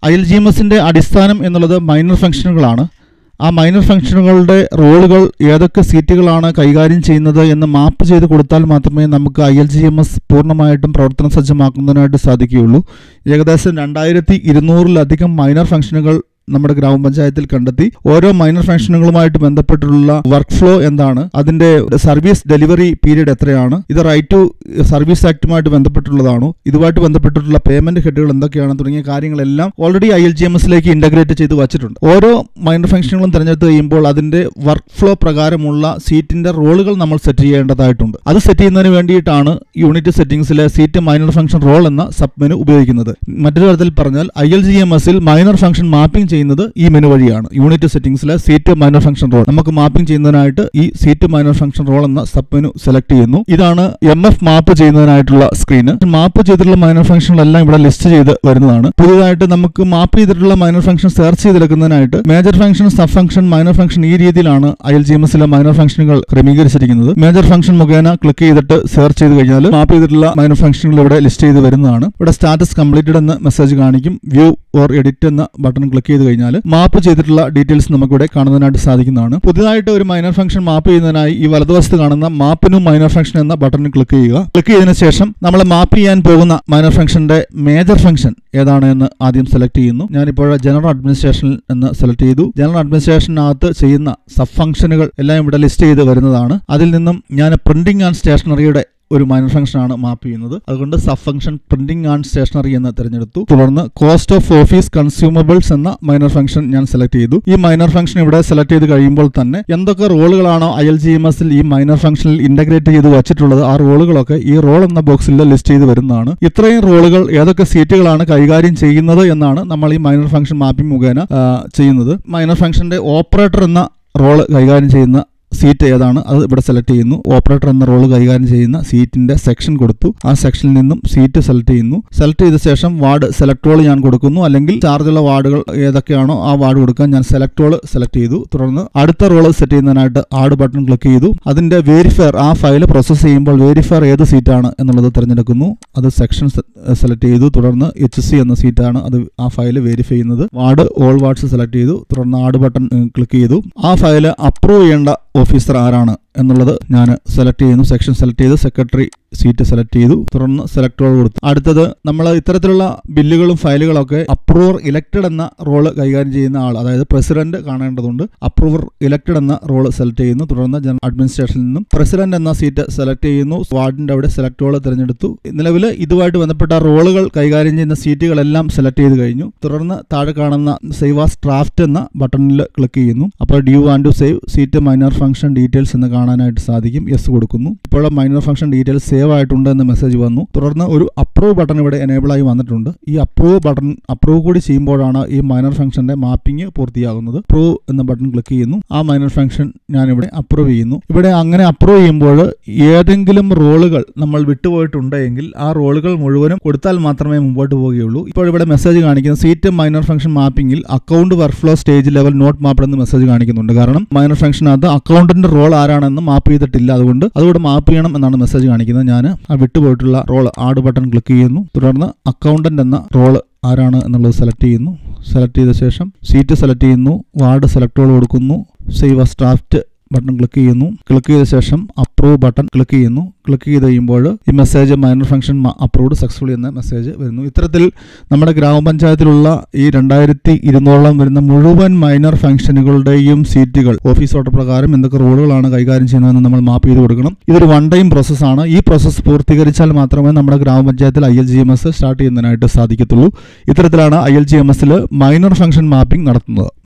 I L G M എസിൻ്റെ അടിസ്ഥാനം എന്നുള്ളത് മൈനർ ഫംഗ്ഷനുകളാണ് ആ മൈനർ ഫംഗ്ഷനുകളുടെ റോളുകൾ ഏതൊക്കെ സീറ്റുകളാണ് കൈകാര്യം ചെയ്യുന്നത് എന്ന് മാപ്പ് ചെയ്ത് കൊടുത്താൽ മാത്രമേ നമുക്ക് I L G M S പൂർണ്ണമായിട്ടും പ്രവർത്തന സജ്ജമാക്കുന്നതിനായിട്ട് സാധിക്കുകയുള്ളൂ ഏകദേശം രണ്ടായിരത്തി ഇരുന്നൂറിലധികം മൈനർ ഫംഗ്ഷനുകൾ നമ്മുടെ ഗ്രാമപഞ്ചായത്തിൽ കണ്ടെത്തി ഓരോ മൈനർ ഫംഗ്ഷനുകളുമായിട്ട് ബന്ധപ്പെട്ടിട്ടുള്ള വർക്ക് ഫ്ലോ എന്താണ് അതിന്റെ സർവീസ് ഡെലിവറി പീരീഡ് എത്രയാണ് ഇത് റൈറ്റ് ടു സർവീസ് ആക്ടുമായിട്ട് ബന്ധപ്പെട്ടുള്ളതാണോ ഇതുമായിട്ട് ബന്ധപ്പെട്ടിട്ടുള്ള പേയ്മെന്റ് ഹെഡുകൾ എന്തൊക്കെയാണ് തുടങ്ങിയ കാര്യങ്ങളെല്ലാം already I L G M എസിലേക്ക് ഇന്റഗ്രേറ്റ് ചെയ്ത് വച്ചിട്ടുണ്ട് ഓരോ മൈനർ ഫംഗ്ഷനുകളും തിരഞ്ഞെടുത്ത് കഴിയുമ്പോൾ അതിന്റെ വർക്ക് ഫ്ലോ പ്രകാരമുള്ള സീറ്റിന്റെ റോളുകൾ നമ്മൾ സെറ്റ് ചെയ്യേണ്ടതായിട്ടുണ്ട് അത് സെറ്റ് ചെയ്യുന്നതിന് വേണ്ടിയിട്ടാണ് യൂണിറ്റ് സെറ്റിംഗ്സിലെ സീറ്റ് മൈനർ ഫംഗ്ഷൻ റോൾ എന്ന സബ് മെനു ഉപയോഗിക്കുന്നത് മറ്റൊരു തരത്തിൽ പറഞ്ഞാൽ ഐ എൽ ജി എം എസിൽ മൈനർ ഫംഗ്ഷൻ മാപ്പിംഗ് ചെയ്യുന്നത് ഈ മെനു വഴിയാണ് യൂണിറ്റ് സെറ്റിംഗ്സിലെ സീറ്റ് മൈനർ ഫംഗ്ഷൻ റോൾ നമുക്ക് മാപ്പിംഗ് ചെയ്യുന്നതിനായിട്ട് ഈ സീറ്റ് മൈനർ ഫംഗ്ഷൻ റോൾ എന്ന സബ് മെനു സെലക്ട് ചെയ്യുന്നു ഇതാണ് എം എഫ് മാപ്പ് ചെയ്യുന്നതിനായിട്ടുള്ള സ്ക്രീന് മാപ്പ് ചെയ്തിട്ടുള്ള മൈനർ ഫംഗ്ഷനുകളെല്ലാം ഇവിടെ ലിസ്റ്റ് ചെയ്ത് വരുന്നതാണ് പുതിയതായിട്ട് നമുക്ക് മാപ്പ് ചെയ്തിട്ടുള്ള മൈനർ ഫംഗ്ഷൻ സെർച്ച് ചെയ്തെടുക്കുന്നതിനായിട്ട് major function sub function minor function ഈ രീതിയിലാണ് ഐ എൽ ജി എം എസിലെ മൈനർ ഫംഗ്ഷനുകൾ ക്രമീകരിച്ചിരിക്കുന്നത് മേജർ ഫംഗ്ഷൻ മുഖേന ക്ലിക്ക് ചെയ്തിട്ട് സെർച്ച് ചെയ്ത് കഴിഞ്ഞാൽ മാപ്പ് ചെയ്തിട്ടുള്ള മൈനർ ഫംഗ്ഷനുകൾ ഇവിടെ ലിസ്റ്റ് ചെയ്ത് വരുന്നതാണ് ഇവിടെ സ്റ്റാറ്റസ് കംപ്ലീറ്റഡ് എന്ന മെസ്സേജ് കാണിക്കും വ്യൂ ഓർ എഡിറ്റ് എന്ന ബട്ടൺ ക്ലിക്ക് ചെയ്ത് കഴിഞ്ഞാൽ മാപ്പ് ചെയ്തിട്ടുള്ള ഡീറ്റെയിൽസ് നമുക്കിവിടെ കാണുന്നതിനായിട്ട് സാധിക്കുന്നതാണ് പുതിയതായിട്ട് ഒരു മൈനർ ഫംഗ്ഷൻ മാപ്പ് ചെയ്യുന്നതിനായി ഈ വലതുവശത്ത് കാണുന്ന മാപ്പിനും മൈനർ ഫംഗ്ഷൻ എന്ന ബട്ടണിൽ ക്ലിക്ക് ചെയ്യുക ക്ലിക്ക് ചെയ്തതിനു ശേഷം നമ്മൾ മാപ്പ് ചെയ്യാൻ പോകുന്ന മൈനർ ഫംഗ്ഷന്റെ മേജർ ഫംഗ്ഷൻ ഏതാണ് എന്ന് ആദ്യം സെലക്ട് ചെയ്യുന്നു ഞാനിപ്പോൾ ജനറൽ അഡ്മിനിസ്ട്രേഷൻ എന്ന് സെലക്ട് ചെയ്തു ജനറൽ അഡ്മിനിസ്ട്രേഷനകത്ത് ചെയ്യുന്ന സബ് ഫംഗ്ഷനുകൾ എല്ലാം ഇവിടെ ലിസ്റ്റ് ചെയ്ത് വരുന്നതാണ് അതിൽ നിന്നും ഞാൻ പ്രിന്റിംഗ് ആൻഡ് സ്റ്റേഷനറിയുടെ ഒരു മൈനർ ഫംഗ്ഷൻ ആണ് മാപ്പ് ചെയ്യുന്നത് അതുകൊണ്ട് sub function printing and stationery എന്ന് തിരഞ്ഞെടുത്തു തുടർന്ന് കോസ്റ്റ് ഓഫ് ഓഫീസ് കൺസ്യൂമബിൾസ് എന്ന മൈനർ ഫംഗ്ഷൻ ഞാൻ സെലക്ട് ചെയ്തു ഈ മൈനർ ഫംഗ്ഷൻ ഇവിടെ സെലക്ട് ചെയ്ത് കഴിയുമ്പോൾ തന്നെ എന്തൊക്കെ റോളുകളാണോ ഐ എൽ ജി എം എസിൽ ഈ മൈനർ ഫംഗ്ഷനിൽ ഇന്റഗ്രേറ്റ് ചെയ്ത് വച്ചിട്ടുള്ളത് ആ റോളുകളൊക്കെ ഈ റോൾ എന്ന ബോക്സിൽ ലിസ്റ്റ് ചെയ്ത് വരുന്നതാണ് ഇത്രയും റോളുകൾ ഏതൊക്കെ സീറ്റുകളാണ് കൈകാര്യം ചെയ്യുന്നത് എന്നാണ് നമ്മൾ ഈ മൈനർ ഫംഗ്ഷൻ മാപ്പിംഗ് മുഖേന ആ, ചെയ്യുന്നത് മൈനർ ഫംഗ്ഷന്റെ ഓപ്പറേറ്റർ എന്ന റോള് കൈകാര്യം ചെയ്യുന്ന സീറ്റ് ഏതാണ് അത് ഇവിടെ സെലക്ട് ചെയ്യുന്നു ഓപ്പറേറ്റർ എന്ന റോള് കൈകാര്യം ചെയ്യുന്ന സീറ്റിന്റെ സെക്ഷൻ കൊടുത്തു ആ സെക്ഷനിൽ നിന്നും സീറ്റ് സെലക്ട് ചെയ്യുന്നു സെലക്ട് ചെയ്ത ശേഷം വാർഡ് സെലക്ട് റോൾ ഞാൻ കൊടുക്കുന്നു അല്ലെങ്കിൽ ചാർജുള്ള വാർഡുകൾ ഏതൊക്കെയാണോ ആ വാർഡ് കൊടുക്കാൻ ഞാൻ സെലക്ട് റോൾ സെലക്ട് ചെയ്തു തുടർന്ന് അടുത്ത റോള് സെറ്റ് ചെയ്യുന്നതിനായിട്ട് ആഡ് ബട്ടൺ ക്ലിക്ക് ചെയ്തു അതിന്റെ വേരിഫയർ ആ ഫയൽ പ്രോസസ്സ് ചെയ്യുമ്പോൾ വേരിഫയർ ഏത് സീറ്റാണ് എന്നുള്ളത് തിരഞ്ഞെടുക്കുന്നു അത് സെക്ഷൻ സെലക്ട് ചെയ്തു തുടർന്ന് എച്ച് സി എന്ന സീറ്റാണ് അത് ആ ഫയൽ വെരിഫൈ ചെയ്യുന്നത് വാർഡ് ഓൾ വാർഡ്സ് സെലക്ട് ചെയ്തു തുടർന്ന് ആഡ് ബട്ടൺ ക്ലിക്ക് ചെയ്തു ആ ഫയൽ അപ്രൂവ് ചെയ്യേണ്ട ഓഫീസർ ആരാണ് എന്നുള്ളത് ഞാൻ സെലക്ട് ചെയ്യുന്നു സെക്ഷൻ സെലക്ട് ചെയ്ത് സെക്രട്ടറി സീറ്റ് സെലക്ട് ചെയ്തു തുടർന്ന് സെലക്ട് റോൾ കൊടുത്തു അടുത്തത് നമ്മൾ ഇത്തരത്തിലുള്ള ബില്ലുകളും ഫയലുകളൊക്കെ അപ്രൂവർ ഇലക്റ്റഡ് എന്ന റോള് കൈകാര്യം ചെയ്യുന്ന ആൾ അതായത് പ്രസിഡന്റ് കാണേണ്ടതുണ്ട് അപ്രൂവർ ഇലക്റ്റഡ് എന്ന റോള് സെലക്ട് ചെയ്യുന്നു തുടർന്ന് ജനറൽ അഡ്മിനിസ്ട്രേഷനിൽ നിന്നും പ്രസിഡന്റ് എന്ന സീറ്റ് സെലക്ട് ചെയ്യുന്നു വാർഡിന്റെ അവിടെ സെലക്ട് റോള് തിരഞ്ഞെടുത്തു നിലവിൽ ഇതുമായിട്ട് ബന്ധപ്പെട്ട റോളുകൾ കൈകാര്യം ചെയ്യുന്ന സീറ്റുകളെല്ലാം സെലക്ട് ചെയ്ത് കഴിഞ്ഞു തുടർന്ന് താഴെ കാണുന്ന സേവ് ആസ് ഡ്രാഫ്റ്റ് എന്ന ബട്ടണിൽ ക്ലിക്ക് ചെയ്യുന്നു അപ്പോൾ due and to save seat minor function details എന്ന് കാണാനായിട്ട് സാധിക്കും യെസ് കൊടുക്കുന്നു ഇപ്പോൾ മൈനർ ഫംഗ്ഷൻ ഡീറ്റെയിൽസ് സേവ് ആയിട്ടുണ്ട് എന്ന മെസ്സേജ് വന്നു തുടർന്ന് ഒരു അപ്രൂവ് ബട്ടൺ ഇവിടെ എനേബിൾ ആയി വന്നിട്ടുണ്ട് ഈ അപ്രൂവ് ബട്ടൺ അപ്രൂവ് കൂടി ചെയ്യുമ്പോഴാണ് ഈ മൈനർ ഫംഗ്ഷന്റെ മാപ്പിംഗ് പൂർത്തിയാകുന്നത് അപ്രൂവ് എന്ന ബട്ടൺ ക്ലിക്ക് ചെയ്യുന്നു ആ മൈനർ ഫംഗ്ഷൻ ഞാൻ ഇവിടെ അപ്രൂവ് ചെയ്യുന്നു ഇവിടെ അങ്ങനെ അപ്രൂവ് ചെയ്യുമ്പോൾ ഏതെങ്കിലും റോളുകൾ നമ്മൾ വിട്ടുപോയിട്ടുണ്ടെങ്കിൽ ആ റോളുകൾ മുഴുവനും കൊടുത്താൽ മാത്രമേ മുമ്പോട്ട് പോവുകയുള്ളൂ ഇപ്പോൾ ഇവിടെ മെസ്സേജ് കാണിക്കുന്ന സീറ്റ് മൈനർ ഫംഗ്ഷൻ മാപ്പിംഗിൽ account work flow stage level not map എന്ന് മെസ്സേജ് കാണിക്കുന്നുണ്ട് കാരണം മൈനർ ഫംഗ്ഷനകത്ത് അക്കൗണ്ടിന്റെ റോൾ ആരാണെന്ന് മാപ്പ് ചെയ്തിട്ടില്ല അതുകൊണ്ട് അതുകൂടെ മാപ്പ് ചെയ്യണം എന്നാണ് മെസ്സേജ് കാണിക്കുന്നത് ഞാൻ ആ വിട്ടുപോയിട്ടുള്ള റോൾ ആഡ് ബട്ടൺ ക്ലിക്ക് ചെയ്യുന്നു തുടർന്ന് അക്കൗണ്ടന്റ് എന്ന റോൾ ആരാണ് എന്നുള്ളത് സെലക്ട് ചെയ്യുന്നു സെലക്ട് ചെയ്ത ശേഷം സീറ്റ് സെലക്ട് ചെയ്യുന്നു വാർഡ് സെലക്ട് റോൾ കൊടുക്കുന്നു save as draft button click ചെയ്യുന്നു ക്ലിക്ക് ചെയ്ത ശേഷം അപ്രൂവ് ബട്ടൺ ക്ലിക്ക് ചെയ്യുന്നു ക്ലിക്ക് ചെയ്ത് കഴിയുമ്പോൾ ഈ message minor function approved successfully എന്ന മെസ്സേജ് വരുന്നു ഇത്തരത്തിൽ നമ്മുടെ ഗ്രാമപഞ്ചായത്തിലുള്ള ഈ രണ്ടായിരത്തി ഇരുന്നൂറോളം വരുന്ന മുഴുവൻ മൈനർ ഫംഗ്ഷനുകളുടെയും സീറ്റുകൾ ഓഫീസ് ഓർഡർ പ്രകാരം എന്തൊക്കെ റോളുകളാണ് കൈകാര്യം ചെയ്യുന്നതെന്ന് നമ്മൾ മാപ്പ് ചെയ്ത് കൊടുക്കണം ഇതൊരു വൺ ടൈം പ്രോസസ്സാണ് ഈ പ്രോസസ്സ് പൂർത്തീകരിച്ചാൽ മാത്രമേ നമ്മുടെ ഗ്രാമപഞ്ചായത്തിൽ I L G M S start ചെയ്യുന്നതിനായിട്ട് സാധിക്കത്തുള്ളൂ ഇത്തരത്തിലാണ് ഐ എൽ ജി എം എസിൽ മൈനർ ഫംഗ്ഷൻ മാപ്പിംഗ് നടത്തുന്നത്